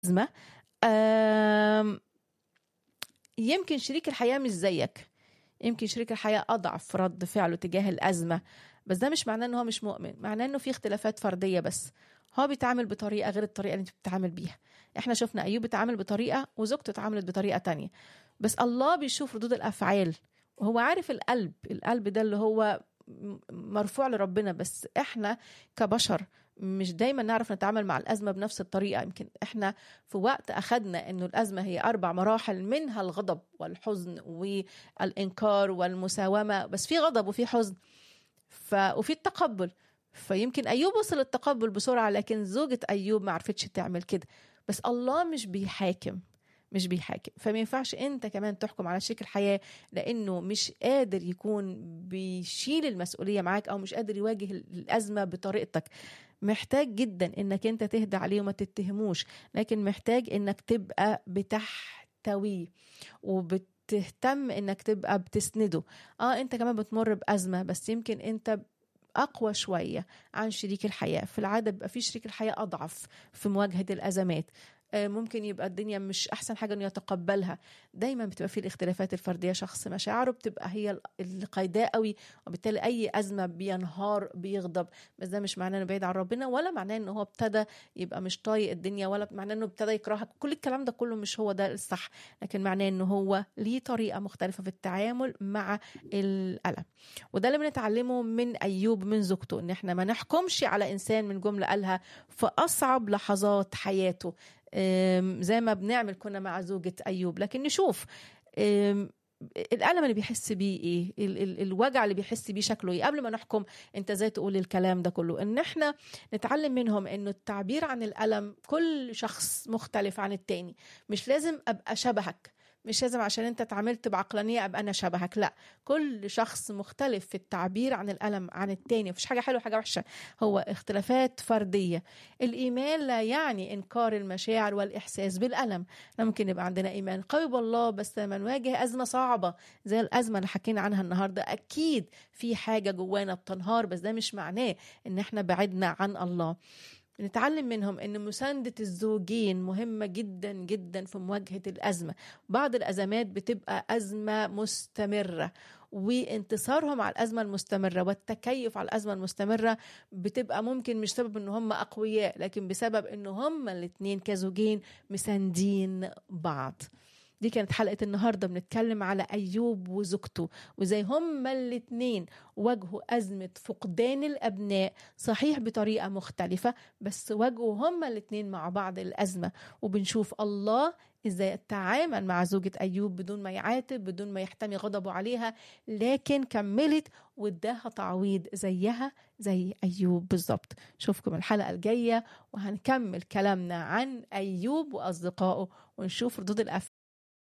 أزمة آم، يمكن شريك الحياة مش زيك يمكن شريك الحياة أضعف في رد فعله تجاه الأزمة بس ده مش معناه إن هو مش مؤمن معناه إنه في اختلافات فردية بس هو بيتعامل بطريقة غير الطريقة اللي أنت بتتعامل بيها إحنا شفنا أيوب بيتعامل بطريقة وزوجته اتعاملت بطريقة تانية بس الله بيشوف ردود الأفعال وهو عارف القلب القلب ده اللي هو م- مرفوع لربنا بس إحنا كبشر مش دايما نعرف نتعامل مع الأزمة بنفس الطريقة يمكن إحنا في وقت أخدنا إنه الأزمة هي أربع مراحل منها الغضب والحزن والإنكار والمساومة بس في غضب وفي حزن ف... وفي التقبل فيمكن أيوب وصل التقبل بسرعة لكن زوجة أيوب ما عرفتش تعمل كده بس الله مش بيحاكم مش بيحاكم فما ينفعش انت كمان تحكم على شريك الحياه لانه مش قادر يكون بيشيل المسؤوليه معاك او مش قادر يواجه الازمه بطريقتك محتاج جدا انك انت تهدى عليه وما تتهموش لكن محتاج انك تبقى بتحتويه وبتهتم انك تبقى بتسنده اه انت كمان بتمر بازمه بس يمكن انت اقوى شويه عن شريك الحياه في العاده بيبقى في شريك الحياه اضعف في مواجهه الازمات آه، ممكن يبقى الدنيا مش احسن حاجه انه يتقبلها دايما بتبقى في الاختلافات الفرديه شخص مشاعره بتبقى هي اللي قايداه قوي وبالتالي اي ازمه بينهار بيغضب بس ده مش معناه انه بعيد عن ربنا ولا معناه انه هو ابتدى يبقى مش طايق الدنيا ولا معناه انه ابتدى يكرهك كل الكلام ده كله مش هو ده الصح لكن معناه انه هو ليه طريقه مختلفه في التعامل مع الالم وده اللي بنتعلمه من ايوب من زوجته ان احنا ما نحكمش على انسان من جمله قالها في اصعب لحظات حياته أم، زي ما بنعمل كنا مع زوجة أيوب لكن نشوف أم، الألم اللي بيحس بيه إيه ال- ال- الوجع اللي بيحس بيه شكله إيه قبل ما نحكم أنت ازاي تقول الكلام ده كله إن إحنا نتعلم منهم إنه التعبير عن الألم كل شخص مختلف عن التاني مش لازم أبقى شبهك مش لازم عشان انت اتعاملت بعقلانية ابقى انا شبهك لا كل شخص مختلف في التعبير عن الألم عن التاني مفيش حاجة حلوة وحاجة وحشة هو اختلافات فردية الإيمان لا يعني إنكار المشاعر والإحساس بالألم احنا ممكن يبقى عندنا إيمان قوي بالله بس لما نواجه أزمة صعبة زي الأزمة اللي حكينا عنها النهاردة أكيد في حاجة جوانا بتنهار بس ده مش معناه إن احنا بعدنا عن الله نتعلم منهم ان مساندة الزوجين مهمة جدا جدا في مواجهة الأزمة بعض الأزمات بتبقى أزمة مستمرة وانتصارهم على الأزمة المستمرة والتكيف على الأزمة المستمرة بتبقى ممكن مش سبب ان هم أقوياء لكن بسبب ان هم الاتنين كزوجين مساندين بعض دي كانت حلقة النهاردة بنتكلم على أيوب وزوجته وزي هما الاتنين واجهوا أزمة فقدان الأبناء صحيح بطريقة مختلفة بس واجهوا هما الاتنين مع بعض الأزمة وبنشوف الله ازاي تعامل مع زوجة أيوب بدون ما يعاتب بدون ما يحتمي غضبه عليها لكن كملت واداها تعويض زيها زي أيوب بالظبط شوفكم الحلقة الجاية وهنكمل كلامنا عن أيوب وأصدقائه ونشوف ردود الأفعال